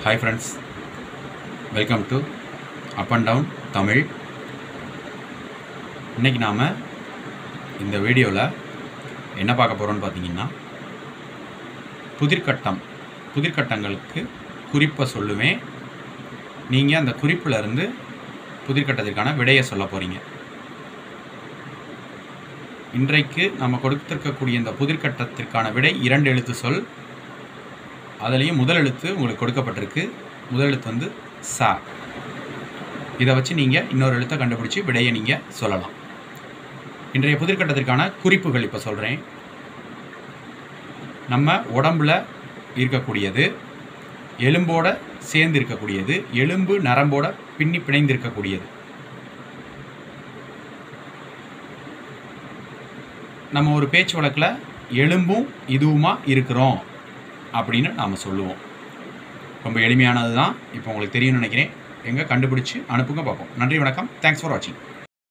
hi friends welcome to up and down Tamil இன்றைக்கி நாம் இந்த வீடியோவில் என்ன பார்க்க போகிறோம்னு பார்த்தீங்கன்னா புதிர்கட்டம் புதிர்கட்டங்களுக்கு குறிப்பை சொல்லுவேன் நீங்கள் அந்த குறிப்பில் இருந்து புதிர்கட்டத்திற்கான விடையை சொல்ல போகிறீங்க இன்றைக்கு நம்ம கொடுத்திருக்கக்கூடிய இந்த புதிர்கட்டத்திற்கான விடை இரண்டு எழுத்து சொல் அதுலேயும் முதல் எழுத்து உங்களுக்கு கொடுக்கப்பட்டிருக்கு முதல் எழுத்து வந்து சா இதை வச்சு நீங்கள் இன்னொரு எழுத்தை கண்டுபிடிச்சி விடையை நீங்கள் சொல்லலாம் இன்றைய புதிர்கட்டத்திற்கான குறிப்புகள் இப்போ சொல்கிறேன் நம்ம உடம்புல இருக்கக்கூடியது எலும்போட சேர்ந்து இருக்கக்கூடியது எலும்பு நரம்போட பின்னி பிணைந்து இருக்கக்கூடியது நம்ம ஒரு பேச்சு வழக்கில் எலும்பும் இதுவுமா இருக்கிறோம் அப்படின்னு நாம் சொல்லுவோம் ரொம்ப எளிமையானது தான் இப்போ உங்களுக்கு தெரியும்னு நினைக்கிறேன் எங்கே கண்டுபிடிச்சி அனுப்புங்க பார்ப்போம் நன்றி வணக்கம் தேங்க்ஸ் ஃபார் வாட்சிங்